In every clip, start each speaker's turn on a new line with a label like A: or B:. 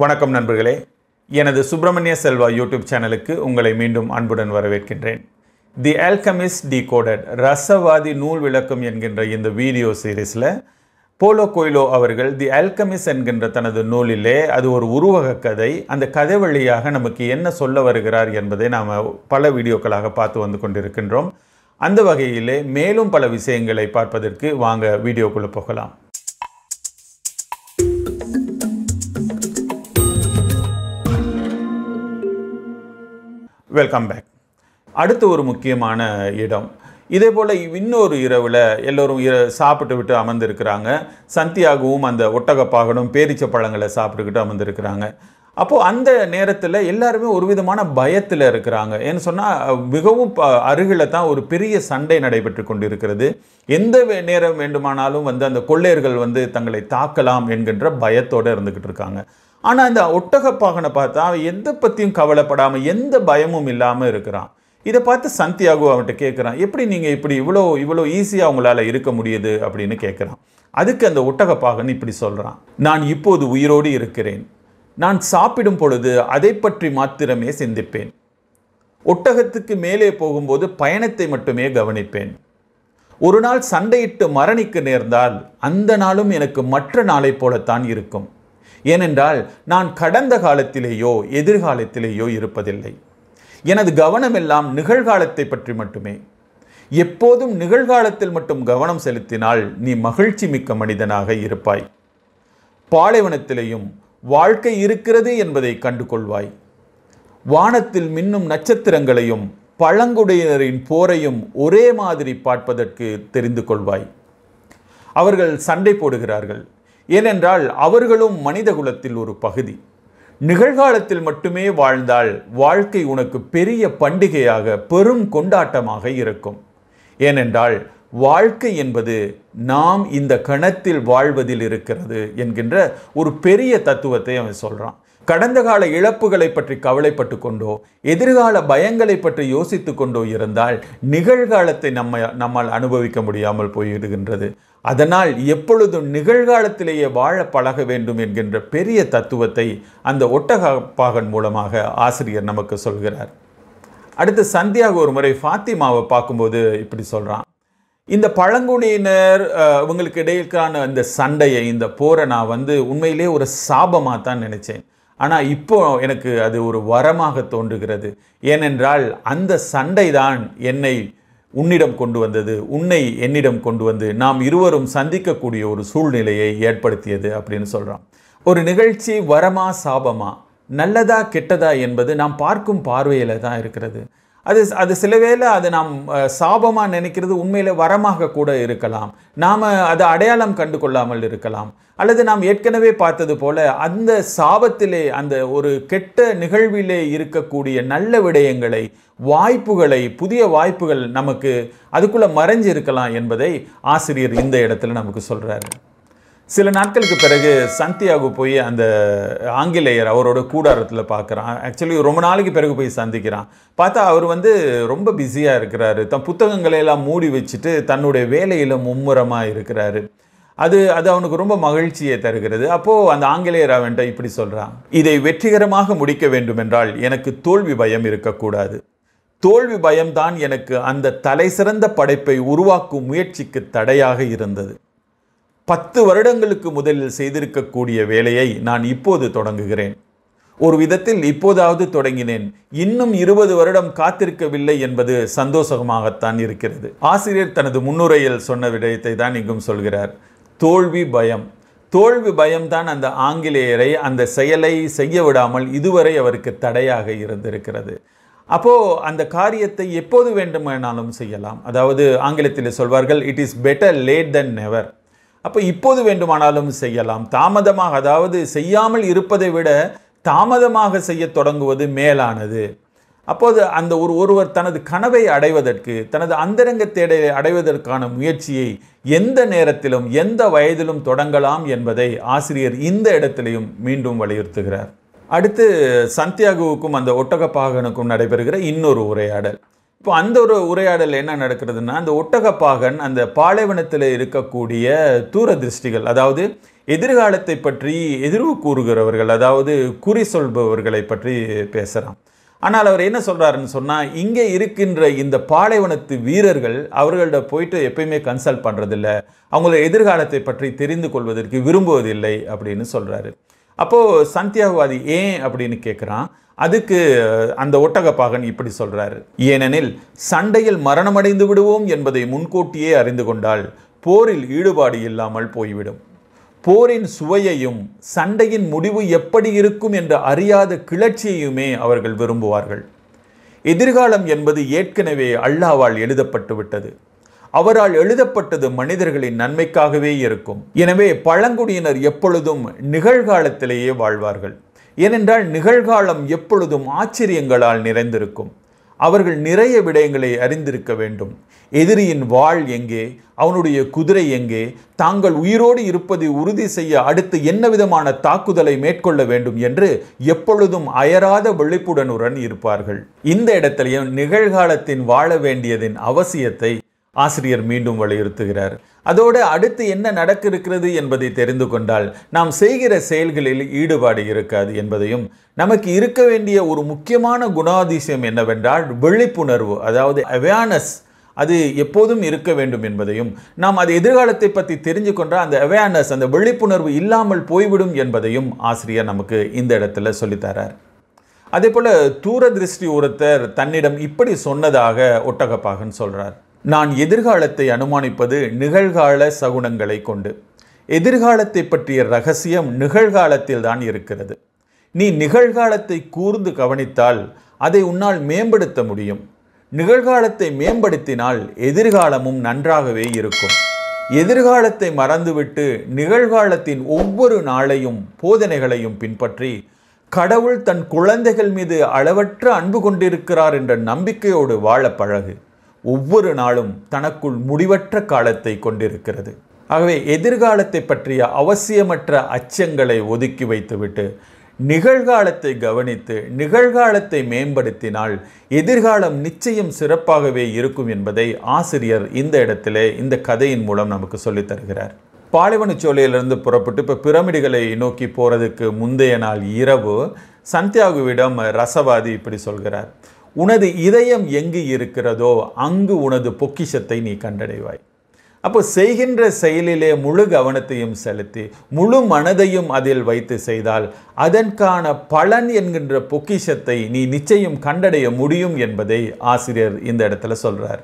A: வணக்கம் நண்பர்களே எனது சுப்பிரமணிய செல்வா யூடியூப் சேனலுக்கு உங்களை மீண்டும் அன்புடன் வரவேற்கின்றேன் தி ஆல்கமிஸ் டிகோடட் ரசவாதி நூல் விளக்கம் என்கின்ற இந்த வீடியோ சீரீஸில் போலோ கோயிலோ அவர்கள் தி ஆல்கமிஸ் என்கின்ற தனது நூலிலே அது ஒரு உருவக கதை அந்த கதை வழியாக நமக்கு என்ன சொல்ல வருகிறார் என்பதை நாம் பல வீடியோக்களாக பார்த்து வந்து கொண்டிருக்கின்றோம் அந்த வகையிலே மேலும் பல விஷயங்களை பார்ப்பதற்கு வாங்க வீடியோக்குள்ளே போகலாம் வெல்கம் பேக் அடுத்து ஒரு முக்கியமான இடம் இதே போல் இன்னொரு இரவில் எல்லோரும் இர சாப்பிட்டு விட்டு அமர்ந்திருக்கிறாங்க சந்தியாகவும் அந்த ஒட்டகப்பாகனும் பேரிச்ச பழங்களை சாப்பிட்டுக்கிட்டு அமர்ந்திருக்கிறாங்க அப்போது அந்த நேரத்தில் எல்லாருமே ஒரு விதமான பயத்தில் இருக்கிறாங்க ஏன்னு சொன்னால் மிகவும் ப அருகில் தான் ஒரு பெரிய சண்டை நடைபெற்று கொண்டிருக்கிறது எந்த வே- நேரம் வேண்டுமானாலும் வந்து அந்த கொள்ளையர்கள் வந்து தங்களை தாக்கலாம் என்கின்ற பயத்தோடு இருந்துக்கிட்டு இருக்காங்க ஆனால் அந்த ஒட்டகப்பாகனை பார்த்தா அவன் எந்த பற்றியும் கவலைப்படாமல் எந்த பயமும் இல்லாமல் இருக்கிறான் இதை பார்த்து சந்தியாகு அவன்கிட்ட கேட்குறான் எப்படி நீங்கள் இப்படி இவ்வளோ இவ்வளோ ஈஸியாக உங்களால் இருக்க முடியுது அப்படின்னு கேட்குறான் அதுக்கு அந்த ஒட்டகப்பாகன் இப்படி சொல்கிறான் நான் இப்போது உயிரோடு இருக்கிறேன் நான் சாப்பிடும் பொழுது அதை பற்றி மாத்திரமே சிந்திப்பேன் ஒட்டகத்துக்கு மேலே போகும்போது பயணத்தை மட்டுமே கவனிப்பேன் ஒரு நாள் சண்டையிட்டு மரணிக்க நேர்ந்தால் அந்த நாளும் எனக்கு மற்ற நாளைப் போலத்தான் இருக்கும் ஏனென்றால் நான் கடந்த காலத்திலேயோ எதிர்காலத்திலேயோ இருப்பதில்லை எனது கவனமெல்லாம் நிகழ்காலத்தை பற்றி மட்டுமே எப்போதும் நிகழ்காலத்தில் மட்டும் கவனம் செலுத்தினால் நீ மகிழ்ச்சி மிக்க மனிதனாக இருப்பாய் பாலைவனத்திலேயும் வாழ்க்கை இருக்கிறது என்பதை கண்டு கொள்வாய் வானத்தில் மின்னும் நட்சத்திரங்களையும் பழங்குடியினரின் போரையும் ஒரே மாதிரி பார்ப்பதற்கு தெரிந்து கொள்வாய் அவர்கள் சண்டை போடுகிறார்கள் ஏனென்றால் அவர்களும் மனித குலத்தில் ஒரு பகுதி நிகழ்காலத்தில் மட்டுமே வாழ்ந்தால் வாழ்க்கை உனக்கு பெரிய பண்டிகையாக பெரும் கொண்டாட்டமாக இருக்கும் ஏனென்றால் வாழ்க்கை என்பது நாம் இந்த கணத்தில் வாழ்வதில் இருக்கிறது என்கின்ற ஒரு பெரிய தத்துவத்தை அவன் சொல்றான் கடந்த கால இழப்புகளை பற்றி கவலைப்பட்டு கொண்டோ எதிர்கால பயங்களை பற்றி யோசித்து கொண்டோ இருந்தால் நிகழ்காலத்தை நம்ம நம்மால் அனுபவிக்க முடியாமல் போய்விடுகின்றது அதனால் எப்பொழுதும் நிகழ்காலத்திலேயே வாழ பழக வேண்டும் என்கின்ற பெரிய தத்துவத்தை அந்த ஒட்டகப்பாகன் மூலமாக ஆசிரியர் நமக்கு சொல்கிறார் அடுத்து சந்தியாக ஒரு முறை ஃபாத்திமாவை பார்க்கும்போது இப்படி சொல்கிறான் இந்த பழங்குடியினர் அஹ், இவங்களுக்கு இடையிலான இந்த சண்டையை இந்த போரை நான் வந்து உண்மையிலே ஒரு சாபமாக தான் நினைச்சேன் ஆனால் இப்போ எனக்கு அது ஒரு வரமாக தோன்றுகிறது ஏனென்றால் அந்த சண்டை தான் என்னை உன்னிடம் கொண்டு வந்தது உன்னை என்னிடம் கொண்டு வந்து நாம் இருவரும் சந்திக்கக்கூடிய ஒரு சூழ்நிலையை ஏற்படுத்தியது அப்படின்னு சொல்கிறான் ஒரு நிகழ்ச்சி வரமா சாபமா நல்லதா கெட்டதா என்பது நாம் பார்க்கும் பார்வையில் தான் இருக்கிறது அது அது சில வேளை அது நாம் அஹ், சாபமா நினைக்கிறது உண்மையில வரமாக கூட இருக்கலாம் நாம் அதை அடையாளம் கண்டு கொள்ளாமல் இருக்கலாம் அல்லது நாம் ஏற்கனவே பார்த்தது போல அந்த சாபத்திலே அந்த ஒரு கெட்ட நிகழ்விலே இருக்கக்கூடிய நல்ல விடயங்களை வாய்ப்புகளை புதிய வாய்ப்புகள் நமக்கு அதுக்குள்ள மறைஞ்சு இருக்கலாம் என்பதை ஆசிரியர் இந்த இடத்துல நமக்கு சொல்றாரு சில நாட்களுக்கு பிறகு சந்தியாகு போய் அந்த ஆங்கிலேயர் அவரோட கூடாரத்தில் பார்க்குறான் ஆக்சுவலி ரொம்ப நாளைக்கு பிறகு போய் சந்திக்கிறான் பார்த்தா அவர் வந்து ரொம்ப பிஸியாக இருக்கிறாரு தன் புத்தகங்களை எல்லாம் மூடி வச்சுட்டு தன்னுடைய வேலையில் மும்முரமாக இருக்கிறாரு அது அது அவனுக்கு ரொம்ப மகிழ்ச்சியை தருகிறது அப்போது அந்த ஆங்கிலேயர் அவன்கிட்ட இப்படி சொல்கிறான் இதை வெற்றிகரமாக முடிக்க வேண்டுமென்றால் எனக்கு தோல்வி பயம் இருக்கக்கூடாது தோல்வி பயம்தான் எனக்கு அந்த தலைசிறந்த படைப்பை உருவாக்கும் முயற்சிக்கு தடையாக இருந்தது பத்து வருடங்களுக்கு முதலில் செய்திருக்கக்கூடிய வேலையை நான் இப்போது தொடங்குகிறேன் ஒரு விதத்தில் இப்போதாவது தொடங்கினேன் இன்னும் இருபது வருடம் காத்திருக்கவில்லை என்பது சந்தோஷமாகத்தான் இருக்கிறது ஆசிரியர் தனது முன்னுரையில் சொன்ன விடயத்தை தான் இங்கும் சொல்கிறார் தோல்வி பயம் தோல்வி பயம்தான் அந்த ஆங்கிலேயரை அந்த செயலை செய்ய விடாமல் இதுவரை அவருக்கு தடையாக இருந்திருக்கிறது அப்போ அந்த காரியத்தை எப்போது வேண்டுமானாலும் செய்யலாம் அதாவது ஆங்கிலத்தில் சொல்வார்கள் it is better late then never அப்போ இப்போது வேண்டுமானாலும் செய்யலாம் தாமதமாக அதாவது செய்யாமல் இருப்பதை விட தாமதமாக செய்ய தொடங்குவது மேலானது அப்போது அந்த ஒரு ஒருவர் தனது கனவை அடைவதற்கு தனது அந்தரங்க தேடலை அடைவதற்கான முயற்சியை எந்த நேரத்திலும் எந்த வயதிலும் தொடங்கலாம் என்பதை ஆசிரியர் இந்த இடத்திலையும் மீண்டும் வலியுறுத்துகிறார் அடுத்து சந்தியாகுவுக்கும் அந்த ஒட்டகப்பாகனுக்கும் நடைபெறுகிற இன்னொரு உரையாடல் இப்போ அந்த ஒரு உரையாடல் என்ன நடக்கிறதுனா அந்த ஒட்டகப்பாகன் அந்த பாலைவனத்தில் இருக்கக்கூடிய தூரதிருஷ்டிகள் அதாவது எதிர்காலத்தை பற்றி எதிர்வு கூறுகிறவர்கள் அதாவது குறி சொல்பவர்களை பற்றி பேசுகிறான் ஆனால் அவர் என்ன சொல்கிறாருன்னு சொன்னால் இங்கே இருக்கின்ற இந்த பாலைவனத்து வீரர்கள் அவர்கள்ட்ட போயிட்டு எப்பயுமே கன்சல்ட் பண்ணுறதில்ல அவங்கள எதிர்காலத்தை பற்றி தெரிந்து கொள்வதற்கு விரும்புவதில்லை அப்படின்னு சொல்கிறாரு அப்போது சந்தியாகவாதி ஏன் அப்படின்னு கேட்குறான் அதுக்கு அந்த ஒட்டகப்பாகன் இப்படி சொல்றாரு ஏனெனில் சண்டையில் மரணமடைந்து விடுவோம் என்பதை முன்கூட்டியே அறிந்து கொண்டால் போரில் ஈடுபாடு இல்லாமல் போய்விடும் போரின் சுவையையும் சண்டையின் முடிவு எப்படி இருக்கும் என்ற அறியாத கிளர்ச்சியையுமே அவர்கள் விரும்புவார்கள் எதிர்காலம் என்பது ஏற்கனவே அல்லாவால் எழுதப்பட்டு விட்டது அவரால் எழுதப்பட்டது மனிதர்களின் நன்மைக்காகவே இருக்கும் எனவே பழங்குடியினர் எப்பொழுதும் நிகழ்காலத்திலேயே வாழ்வார்கள் ஏனென்றால் நிகழ்காலம் எப்பொழுதும் ஆச்சரியங்களால் நிறைந்திருக்கும் அவர்கள் நிறைய விடயங்களை அறிந்திருக்க வேண்டும் எதிரியின் வாள் எங்கே அவனுடைய குதிரை எங்கே தாங்கள் உயிரோடு இருப்பதை உறுதி செய்ய அடுத்து என்ன விதமான தாக்குதலை மேற்கொள்ள வேண்டும் என்று எப்பொழுதும் அயராத விழிப்புடனுடன் இருப்பார்கள் இந்த இடத்திலையும் நிகழ்காலத்தின் வாழ வேண்டியதின் அவசியத்தை ஆசிரியர் மீண்டும் வலியுறுத்துகிறார் அதோடு அடுத்து என்ன நடக்க இருக்கிறது என்பதை தெரிந்து கொண்டால் நாம் செய்கிற செயல்களில் ஈடுபாடு இருக்காது என்பதையும் நமக்கு இருக்க வேண்டிய ஒரு முக்கியமான குணாதிசயம் என்னவென்றால் விழிப்புணர்வு அதாவது அவேர்னஸ் அது எப்போதும் இருக்க வேண்டும் என்பதையும் நாம் அது எதிர்காலத்தை பற்றி தெரிஞ்சு கொண்டால் அந்த அவேர்னஸ் அந்த விழிப்புணர்வு இல்லாமல் போய்விடும் என்பதையும் ஆசிரியர் நமக்கு இந்த இடத்துல சொல்லித்தரார் அதே போல தூரதிருஷ்டி ஒருத்தர் தன்னிடம் இப்படி சொன்னதாக ஒட்டகப்பாகன் சொல்றார் நான் எதிர்காலத்தை அனுமானிப்பது நிகழ்கால சகுனங்களை கொண்டு எதிர்காலத்தை பற்றிய ரகசியம் நிகழ்காலத்தில் தான் இருக்கிறது நீ நிகழ்காலத்தை கூர்ந்து கவனித்தால் அதை உன்னால் மேம்படுத்த முடியும் நிகழ்காலத்தை மேம்படுத்தினால் எதிர்காலமும் நன்றாகவே இருக்கும் எதிர்காலத்தை மறந்துவிட்டு நிகழ்காலத்தின் ஒவ்வொரு நாளையும் போதனைகளையும் பின்பற்றி கடவுள் தன் குழந்தைகள் மீது அளவற்ற அன்பு கொண்டிருக்கிறார் என்ற நம்பிக்கையோடு வாழ பழகு ஒவ்வொரு நாளும் தனக்குள் முடிவற்ற காலத்தை கொண்டிருக்கிறது ஆகவே எதிர்காலத்தை பற்றிய அவசியமற்ற அச்சங்களை ஒதுக்கி வைத்துவிட்டு நிகழ்காலத்தை கவனித்து நிகழ்காலத்தை மேம்படுத்தினால் எதிர்காலம் நிச்சயம் சிறப்பாகவே இருக்கும் என்பதை ஆசிரியர் இந்த இடத்திலே இந்த கதையின் மூலம் நமக்கு சொல்லித் தருகிறார் பாலைவனச்சோலையிலிருந்து புறப்பட்டு இப்போ பிரமிடுகளை நோக்கி போகிறதுக்கு முந்தைய நாள் இரவு சந்தியாகுவிடம் ரசவாதி இப்படி சொல்கிறார் உனது இதயம் எங்கு இருக்கிறதோ அங்கு உனது பொக்கிஷத்தை நீ கண்டடைவாய் அப்போ செய்கின்ற செயலிலே முழு கவனத்தையும் செலுத்தி முழு மனதையும் அதில் வைத்து செய்தால் அதற்கான பலன் என்கின்ற பொக்கிஷத்தை நீ நிச்சயம் கண்டடைய முடியும் என்பதை ஆசிரியர் இந்த இடத்துல சொல்றார்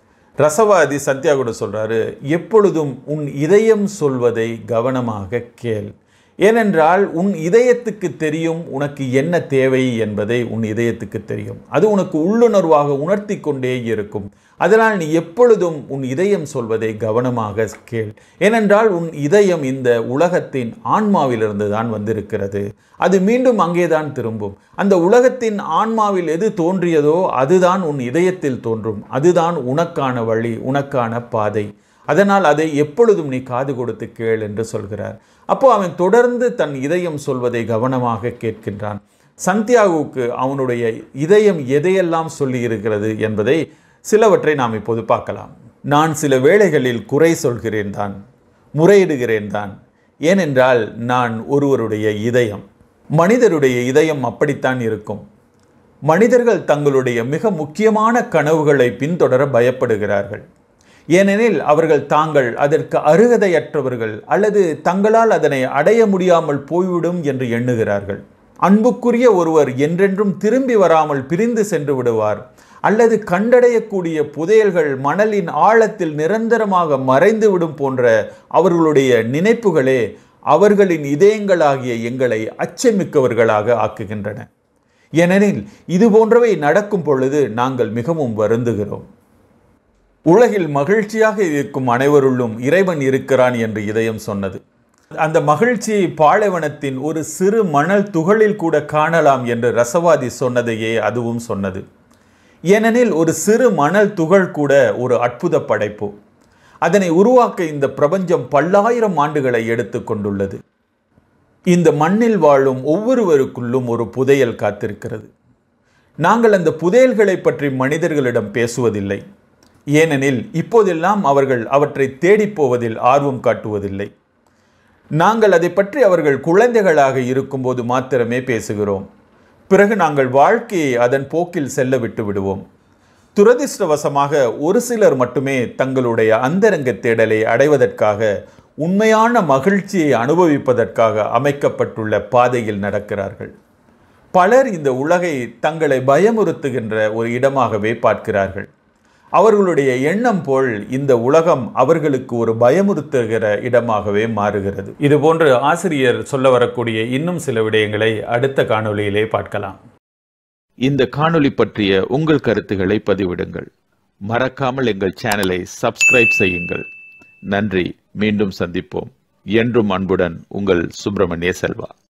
A: ரசவாதி சத்யாகுட சொல்றாரு எப்பொழுதும் உன் இதயம் சொல்வதை கவனமாக கேள் ஏனென்றால் உன் இதயத்துக்கு தெரியும் உனக்கு என்ன தேவை என்பதை உன் இதயத்துக்கு தெரியும் அது உனக்கு உள்ளுணர்வாக உணர்த்தி கொண்டே இருக்கும் அதனால் நீ எப்பொழுதும் உன் இதயம் சொல்வதை கவனமாக கேள் ஏனென்றால் உன் இதயம் இந்த உலகத்தின் ஆன்மாவிலிருந்து தான் வந்திருக்கிறது அது மீண்டும் அங்கேதான் திரும்பும் அந்த உலகத்தின் ஆன்மாவில் எது தோன்றியதோ அதுதான் உன் இதயத்தில் தோன்றும் அதுதான் உனக்கான வழி உனக்கான பாதை அதனால் அதை எப்பொழுதும் நீ காது கொடுத்து கேள் என்று சொல்கிறார் அப்போ அவன் தொடர்ந்து தன் இதயம் சொல்வதை கவனமாக கேட்கின்றான் சந்தியாகுவுக்கு அவனுடைய இதயம் எதையெல்லாம் சொல்லி இருக்கிறது என்பதை சிலவற்றை நாம் இப்போது பார்க்கலாம் நான் சில வேளைகளில் குறை சொல்கிறேன் தான் முறையிடுகிறேன் தான் ஏனென்றால் நான் ஒருவருடைய இதயம் மனிதருடைய இதயம் அப்படித்தான் இருக்கும் மனிதர்கள் தங்களுடைய மிக முக்கியமான கனவுகளை பின்தொடர பயப்படுகிறார்கள் ஏனெனில் அவர்கள் தாங்கள் அதற்கு அருகதையற்றவர்கள் அல்லது தங்களால் அதனை அடைய முடியாமல் போய்விடும் என்று எண்ணுகிறார்கள் அன்புக்குரிய ஒருவர் என்றென்றும் திரும்பி வராமல் பிரிந்து சென்று விடுவார் அல்லது கண்டடையக்கூடிய புதையல்கள் மணலின் ஆழத்தில் நிரந்தரமாக மறைந்துவிடும் போன்ற அவர்களுடைய நினைப்புகளே அவர்களின் இதயங்களாகிய எங்களை அச்சமிக்கவர்களாக ஆக்குகின்றன ஏனெனில் இது போன்றவை நடக்கும் பொழுது நாங்கள் மிகவும் வருந்துகிறோம் உலகில் மகிழ்ச்சியாக இருக்கும் அனைவருள்ளும் இறைவன் இருக்கிறான் என்று இதயம் சொன்னது அந்த மகிழ்ச்சியை பாலைவனத்தின் ஒரு சிறு மணல் துகளில் கூட காணலாம் என்று ரசவாதி சொன்னதையே அதுவும் சொன்னது ஏனெனில் ஒரு சிறு மணல் துகள் கூட ஒரு அற்புத படைப்பு அதனை உருவாக்க இந்த பிரபஞ்சம் பல்லாயிரம் ஆண்டுகளை எடுத்து கொண்டுள்ளது இந்த மண்ணில் வாழும் ஒவ்வொருவருக்குள்ளும் ஒரு புதையல் காத்திருக்கிறது நாங்கள் அந்த புதையல்களை பற்றி மனிதர்களிடம் பேசுவதில்லை ஏனெனில் இப்போதெல்லாம் அவர்கள் அவற்றை தேடிப் போவதில் ஆர்வம் காட்டுவதில்லை நாங்கள் அதை பற்றி அவர்கள் குழந்தைகளாக இருக்கும்போது மாத்திரமே பேசுகிறோம் பிறகு நாங்கள் வாழ்க்கையை அதன் போக்கில் செல்ல விட்டு விடுவோம் துரதிர்ஷ்டவசமாக ஒரு சிலர் மட்டுமே தங்களுடைய அந்தரங்க தேடலை அடைவதற்காக உண்மையான மகிழ்ச்சியை அனுபவிப்பதற்காக அமைக்கப்பட்டுள்ள பாதையில் நடக்கிறார்கள் பலர் இந்த உலகை தங்களை பயமுறுத்துகின்ற ஒரு இடமாகவே பார்க்கிறார்கள் அவர்களுடைய எண்ணம் போல் இந்த உலகம் அவர்களுக்கு ஒரு பயமுறுத்துகிற இடமாகவே மாறுகிறது இதுபோன்று ஆசிரியர் சொல்ல வரக்கூடிய இன்னும் சில விடயங்களை அடுத்த காணொளியிலே பார்க்கலாம்
B: இந்த காணொளி பற்றிய உங்கள் கருத்துக்களை பதிவிடுங்கள் மறக்காமல் எங்கள் சேனலை சப்ஸ்கிரைப் செய்யுங்கள் நன்றி மீண்டும் சந்திப்போம் என்றும் அன்புடன் உங்கள் சுப்பிரமணிய செல்வா